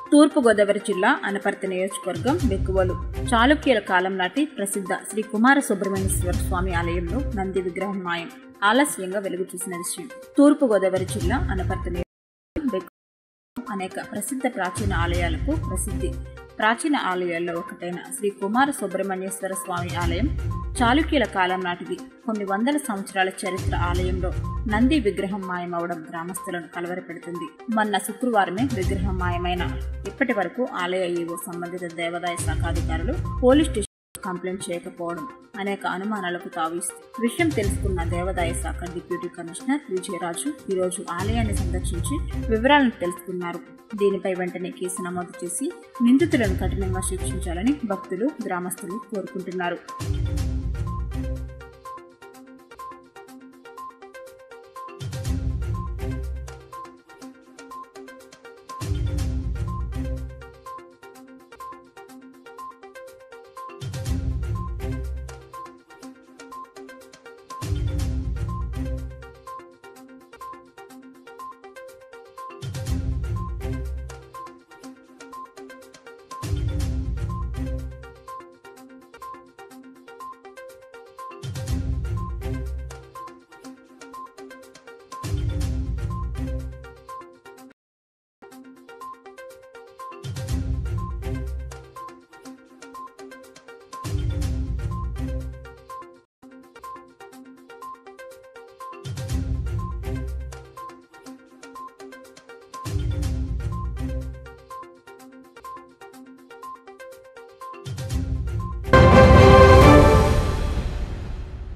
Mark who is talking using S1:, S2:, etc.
S1: తూర్పుగోదావరి జిల్లా అనపర్తి నియోజకవర్గం బెక్కువలు చాళుక్యుల కాలం నాటి ప్రసిద్ధ శ్రీ కుమార సుబ్రహ్మణ్యేశ్వర స్వామి ఆలయంలో నంది విగ్రహం మాయం ఆలస్యంగా వెలుగు చూసిన విషయం తూర్పుగోదావరి జిల్లా అనపర్తి నియోజకవర్గం బెక్కువలు అనేక ప్రసిద్ధ ప్రాచీన ఆలయాలకు ప్రసిద్ధి ప్రాచీన ఆలయాల్లో ఒకటైన శ్రీ కుమార సుబ్రహ్మణ్యేశ్వర స్వామి ఆలయం చాళుక్యుల కాలం నాటిది కొన్ని వందల సంవత్సరాల చరిత్ర ఆలయంలో నంది విగ్రహం మాయమవడం గ్రామస్తులను కలవరపెడుతుంది మొన్న శుక్రవారమే విగ్రహం మాయమైన ఇప్పటి వరకు ఆలయ ఈవో సంబంధిత దేవాదాయ శాఖ అధికారులు పోలీస్ స్టేషన్ కంప్లైంట్ చేయకపోవడం అనేక అనుమానాలకు తావిస్తుంది విషయం తెలుసుకున్న దేవాదాయ శాఖ డిప్యూటీ కమిషనర్ విజయరాజు ఈరోజు ఆలయాన్ని సందర్శించి వివరాలను తెలుసుకున్నారు దీనిపై వెంటనే కేసు నమోదు చేసి నిందితులను కఠినంగా శిక్షించాలని భక్తులు గ్రామస్తులు కోరుకుంటున్నారు